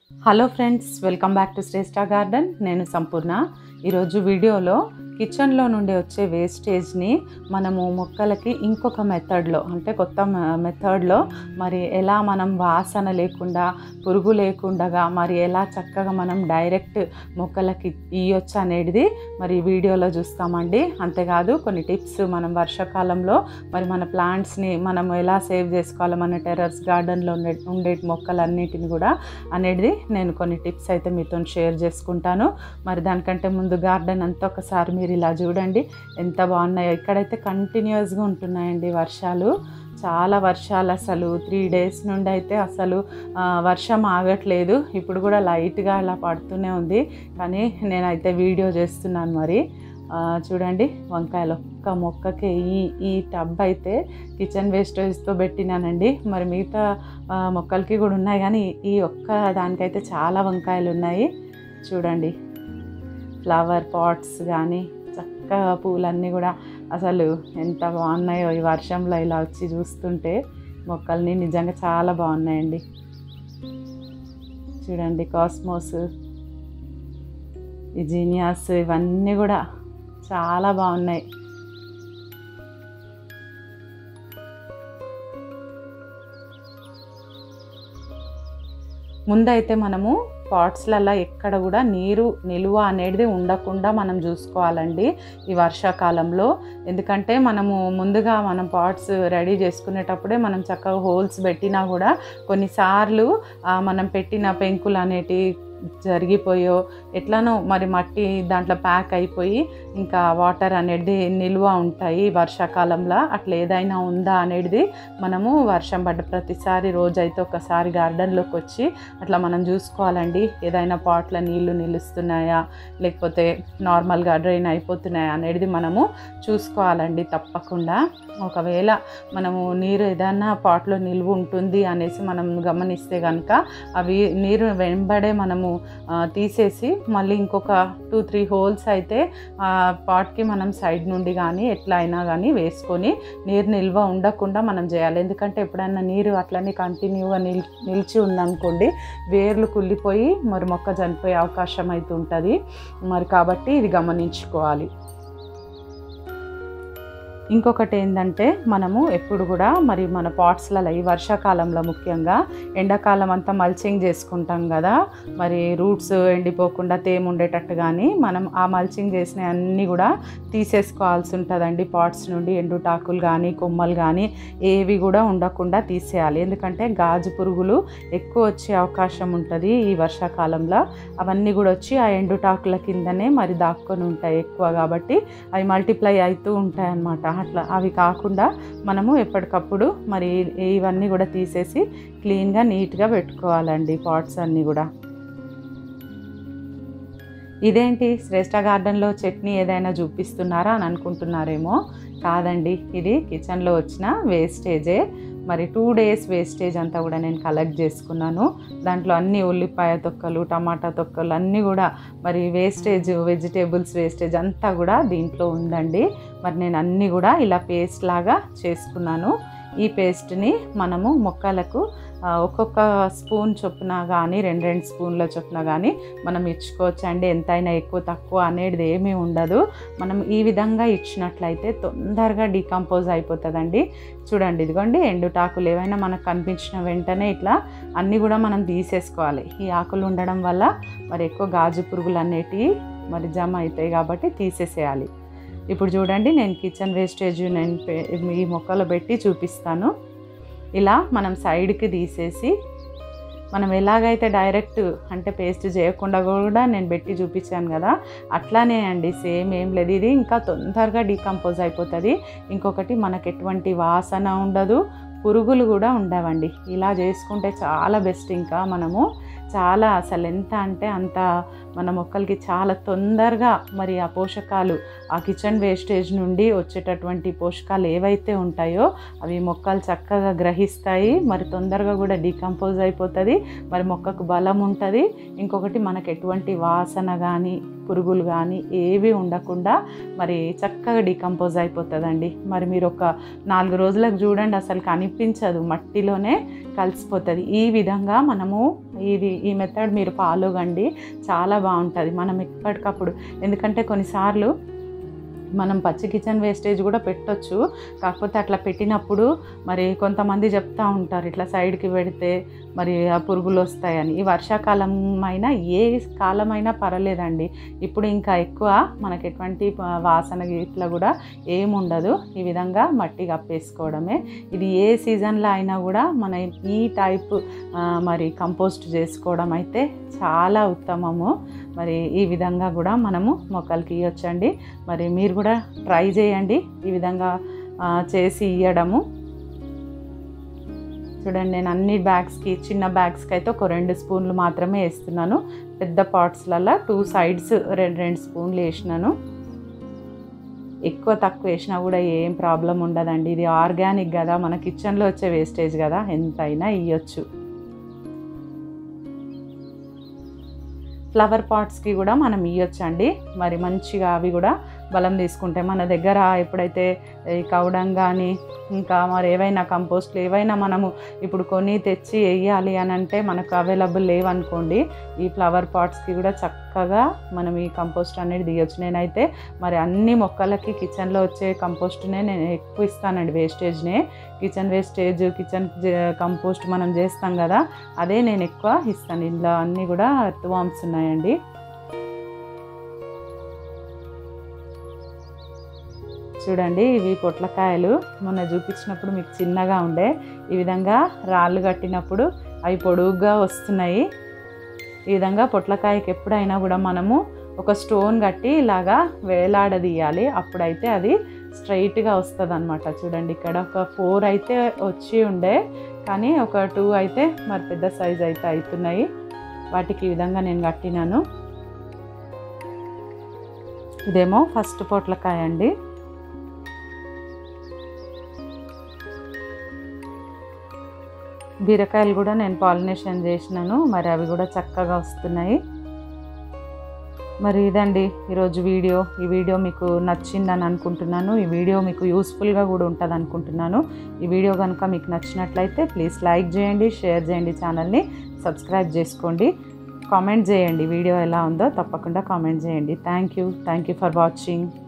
hello friends welcome back to Shreshta garden నేను సంపూర్ణ ఈరోజు వీడియోలో కిచెన్లో నుండి వచ్చే వేస్టేజ్ని మనము మొక్కలకి ఇంకొక మెథడ్లో అంటే కొత్త మెథడ్లో మరి ఎలా మనం వాసన లేకుండా పురుగు లేకుండా మరి ఎలా చక్కగా మనం డైరెక్ట్ మొక్కలకి ఇయ్యొచ్చు అనేది మరి ఈ వీడియోలో చూస్తామండి అంతేకాదు కొన్ని టిప్స్ మనం వర్షాకాలంలో మరి మన ప్లాంట్స్ని మనం ఎలా సేవ్ చేసుకోవాలో మన టెర్రస్ గార్డెన్లో ఉండే ఉండే మొక్కలన్నిటిని కూడా అనేది నేను కొన్ని టిప్స్ అయితే మీతో షేర్ చేసుకుంటాను మరి దానికంటే ముందు గార్డెన్ అంతా ఒకసారి మీరు ఇలా చూడండి ఎంత బాగున్నాయో ఇక్కడైతే కంటిన్యూస్గా ఉంటున్నాయండి వర్షాలు చాలా వర్షాలు అసలు త్రీ డేస్ నుండి అయితే అసలు ఆ, వర్షం ఆగట్లేదు ఇప్పుడు కూడా లైట్గా అలా పడుతూనే ఉంది కానీ నేనైతే వీడియో చేస్తున్నాను మరి ఆ, చూడండి వంకాయలు ఒక్క మొక్కకి ఈ ఈ టబ్ అయితే కిచెన్ వేస్టేజ్తో పెట్టినానండి మరి మిగతా ఆ, మొక్కలకి కూడా ఉన్నాయి కానీ ఈ ఒక్క దానికైతే చాలా వంకాయలు ఉన్నాయి చూడండి ఫ్లవర్ పాట్స్ కానీ చక్కగా పూలన్నీ కూడా అసలు ఎంత బాగున్నాయో ఈ వర్షంలో ఇలా వచ్చి చూస్తుంటే మొక్కల్ని నిజంగా చాలా బాగున్నాయండి చూడండి కాస్మోస్ ఈ జీనియాస్ ఇవన్నీ కూడా చాలా బాగున్నాయి ముందైతే మనము పాట్స్లలో ఎక్కడ కూడా నీరు నిల్వ అనేది ఉండకుండా మనం చూసుకోవాలండి ఈ వర్షాకాలంలో ఎందుకంటే మనము ముందుగా మనం పాట్స్ రెడీ చేసుకునేటప్పుడే మనం చక్కగా హోల్స్ పెట్టినా కూడా కొన్నిసార్లు ఆ, మనం పెట్టిన పెంకులు అనేటి జరిగిపోయో ఎట్లానో మరి మట్టి దాంట్లో ప్యాక్ అయిపోయి ఇంకా వాటర్ అనేది నిల్వ ఉంటాయి వర్షాకాలంలో అట్లా ఏదైనా ఉందా అనేది మనము వర్షం పడ్డ ప్రతిసారి రోజైతే ఒకసారి గార్డెన్లోకి వచ్చి అట్లా మనం చూసుకోవాలండి ఏదైనా పాట్ల నీళ్లు నిలుస్తున్నాయా లేకపోతే నార్మల్గా డ్రైన్ అయిపోతున్నాయా అనేది మనము చూసుకోవాలండి తప్పకుండా ఒకవేళ మనము నీరు ఏదైనా పాట్లో నిల్వ ఉంటుంది అనేసి మనం గమనిస్తే కనుక అవి నీరు వెంబడే మనము ఆ, తీసేసి మళ్ళీ ఇంకొక టూ త్రీ హోల్స్ అయితే ఆ పాట్కి మనం సైడ్ నుండి కానీ ఎట్లా అయినా కానీ వేసుకొని నీరు నిల్వ ఉండకుండా మనం చేయాలి ఎందుకంటే ఎప్పుడైనా నీరు అట్లనే కంటిన్యూగా నిల్ నిలిచి ఉందనుకోండి వేర్లు కుళ్ళిపోయి మరి మొక్క చనిపోయే అవకాశం అయితే ఉంటుంది మరి కాబట్టి ఇది గమనించుకోవాలి ఇంకొకటి ఏంటంటే మనము ఎప్పుడు కూడా మరి మన పాట్స్లలో ఈ వర్షాకాలంలో ముఖ్యంగా ఎండాకాలం అంతా మల్చింగ్ చేసుకుంటాం కదా మరి రూట్స్ ఎండిపోకుండా తేమ ఉండేటట్టు కానీ మనం ఆ మల్చింగ్ చేసిన అన్నీ కూడా తీసేసుకోవాల్సి ఉంటుందండి పాట్స్ నుండి ఎండుటాకులు కానీ కొమ్మలు కానీ ఏవి కూడా ఉండకుండా తీసేయాలి ఎందుకంటే గాజు పురుగులు ఎక్కువ వచ్చే అవకాశం ఉంటుంది ఈ వర్షాకాలంలో అవన్నీ కూడా వచ్చి ఆ ఎండుటాకుల కిందనే మరి దాక్కొని ఉంటాయి ఎక్కువ కాబట్టి అవి మల్టిప్లై అవుతూ ఉంటాయి అన్నమాట అట్లా అవి కాకుండా మనము ఎప్పటికప్పుడు మరి ఇవన్నీ కూడా తీసేసి క్లీన్గా నీట్గా పెట్టుకోవాలండి పాట్స్ అన్నీ కూడా ఇదేంటి శ్రేష్ఠ గార్డెన్లో చట్నీ ఏదైనా చూపిస్తున్నారా అని అనుకుంటున్నారేమో కాదండి ఇది కిచెన్లో వచ్చిన వేస్టేజే మరి టూ డేస్ వేస్టేజ్ అంతా కూడా నేను కలెక్ట్ చేసుకున్నాను దాంట్లో అన్ని ఉల్లిపాయ తొక్కలు టమాటా తొక్కలు అన్నీ కూడా మరి వేస్టేజ్ వెజిటేబుల్స్ వేస్టేజ్ అంతా కూడా దీంట్లో ఉందండి మరి నేను అన్నీ కూడా ఇలా పేస్ట్ లాగా చేసుకున్నాను ఈ పేస్ట్ని మనము మొక్కలకు ఆ, ఒక్కొక్క స్పూన్ చొప్పున కానీ రెండు రెండు స్పూన్ల చొప్పున కానీ మనం ఇచ్చుకోవచ్చండి ఎంతైనా ఎక్కువ తక్కువ అనేది ఏమీ ఉండదు మనం ఈ విధంగా ఇచ్చినట్లయితే తొందరగా డీకంపోజ్ అయిపోతుందండి చూడండి ఇదిగోండి ఎండుటాకులు ఏవైనా మనకు కనిపించిన వెంటనే ఇట్లా అన్నీ కూడా మనం తీసేసుకోవాలి ఈ ఆకులు ఉండడం వల్ల మరి ఎక్కువ గాజు పురుగులు అనేటివి మరి జమ అవుతాయి కాబట్టి తీసేసేయాలి ఇప్పుడు చూడండి నేను కిచెన్ వేస్టేజ్ నేను పె- ఈ మొక్కలో పెట్టి చూపిస్తాను ఇలా మనం సైడ్కి తీసేసి మనం ఎలాగైతే డైరెక్ట్ అంటే పేస్ట్ చేయకుండా కూడా నేను పెట్టి చూపించాను కదా అట్లానే అండి సేమ్ ఏం లేదు ఇది ఇంకా తొందరగా డీకంపోజ్ అయిపోతుంది ఇంకొకటి మనకు ఎటువంటి వాసన ఉండదు పురుగులు కూడా ఉండవండి ఇలా చేసుకుంటే చాలా బెస్ట్ ఇంకా మనము చాలా అసలు ఎంత అంటే అంత మన మొక్కలకి చాలా తొందరగా మరి ఆ పోషకాలు ఆ కిచెన్ వేస్టేజ్ నుండి వచ్చేటటువంటి పోషకాలు ఏవైతే ఉంటాయో అవి మొక్కలు చక్కగా గ్రహిస్తాయి మరి తొందరగా కూడా డీకంపోజ్ అయిపోతుంది మరి మొక్కకు బలం ఉంటుంది ఇంకొకటి మనకు ఎటువంటి వాసన కానీ పురుగులు కానీ ఏవి ఉండకుండా మరి చక్కగా డీకంపోజ్ అయిపోతుందండి మరి మీరు ఒక నాలుగు రోజులకు చూడండి అసలు కనిపించదు మట్టిలోనే కలిసిపోతుంది ఈ విధంగా మనము ఇది ఈ మెథడ్ మీరు ఫాలో కండి చాలా బాగుంటుంది మనం ఎప్పటికప్పుడు ఎందుకంటే కొన్నిసార్లు మనం పచ్చి కిచెన్ వేస్టేజ్ కూడా పెట్టొచ్చు కాకపోతే అట్లా పెట్టినప్పుడు మరి కొంతమంది చెప్తా ఉంటారు ఇట్లా సైడ్కి పెడితే మరి ఆ పురుగులు వస్తాయని ఈ వర్షాకాలం అయినా ఏ కాలమైనా పర్వాలేదండి ఇప్పుడు ఇంకా ఎక్కువ మనకి ఎటువంటి ప- వాసన ఇట్లా కూడా ఏముండదు ఈ విధంగా మట్టి కప్పేసుకోవడమే ఇది ఏ సీజన్లో అయినా కూడా మన ఈ టైప్ ఆ, మరి కంపోస్ట్ చేసుకోవడం అయితే చాలా ఉత్తమము మరి ఈ విధంగా కూడా మనము మొక్కలకి ఇవ్వచ్చండి మరి మీరు కూడా ట్రై చేయండి ఈ విధంగా ఆ, చేసి ఇవ్వడము చూడండి నేను అన్ని బ్యాగ్స్కి చిన్న బ్యాగ్స్కి అయితే ఒక రెండు స్పూన్లు మాత్రమే వేస్తున్నాను పెద్ద పాట్స్లలో టూ సైడ్స్ రెండు రెండు స్పూన్లు వేసినాను ఎక్కువ తక్కువ వేసినా కూడా ఏం ప్రాబ్లం ఉండదండి ఇది ఆర్గానిక్ కదా మన కిచెన్లో వచ్చే వేస్టేజ్ కదా ఎంతైనా ఇవ్వచ్చు ఫ్లవర్ పాట్స్కి కూడా మనం ఇవ్వచ్చండి మరి మంచిగా అవి కూడా బలం తీసుకుంటాయి మన దగ్గర ఎప్పుడైతే ఈ కవడం కానీ ఇంకా మరి ఏవైనా కంపోస్ట్లు ఏవైనా మనము ఇప్పుడు కొని తెచ్చి వేయాలి అని అంటే మనకు అవైలబుల్ లేవనుకోండి ఈ ఫ్లవర్ పాట్స్కి కూడా చక్కగా మనం ఈ కంపోస్ట్ అనేది తీయొచ్చు నేనైతే మరి అన్ని మొక్కలకి కిచెన్లో వచ్చే కంపోస్ట్నే నేను ఎక్కువ ఇస్తానండి వేస్టేజ్నే కిచెన్ వేస్టేజ్ కిచెన్ కంపోస్ట్ మనం చేస్తాం కదా అదే నేను ఎక్కువ ఇస్తాను ఇందులో అన్నీ కూడా ఎర్త్ వామ్స్ ఉన్నాయండి చూడండి ఇవి పొట్లకాయలు మొన్న చూపించినప్పుడు మీకు చిన్నగా ఉండే ఈ విధంగా రాళ్ళు కట్టినప్పుడు అవి పొడుగ్గా వస్తున్నాయి ఈ విధంగా పొట్లకాయకి ఎప్పుడైనా కూడా మనము ఒక స్టోన్ కట్టి ఇలాగా వేలాడదీయాలి అప్పుడైతే అది స్ట్రైట్గా వస్తుంది అనమాట చూడండి ఇక్కడ ఒక ఫోర్ అయితే వచ్చి ఉండే కానీ ఒక టూ అయితే మరి పెద్ద సైజ్ అయితే అవుతున్నాయి వాటికి ఈ విధంగా నేను కట్టినాను ఇదేమో ఫస్ట్ పొట్లకాయ అండి బీరకాయలు కూడా నేను పాలినేషన్ చేసినాను మరి అవి కూడా చక్కగా వస్తున్నాయి మరి ఇదండి ఈరోజు వీడియో ఈ వీడియో మీకు నచ్చిందని అనుకుంటున్నాను ఈ వీడియో మీకు యూస్ఫుల్గా కూడా ఉంటుంది అనుకుంటున్నాను ఈ వీడియో కనుక మీకు నచ్చినట్లయితే ప్లీజ్ లైక్ చేయండి షేర్ చేయండి ఛానల్ని సబ్స్క్రైబ్ చేసుకోండి కామెంట్ చేయండి వీడియో ఎలా ఉందో తప్పకుండా కామెంట్ చేయండి thank you thank you for watching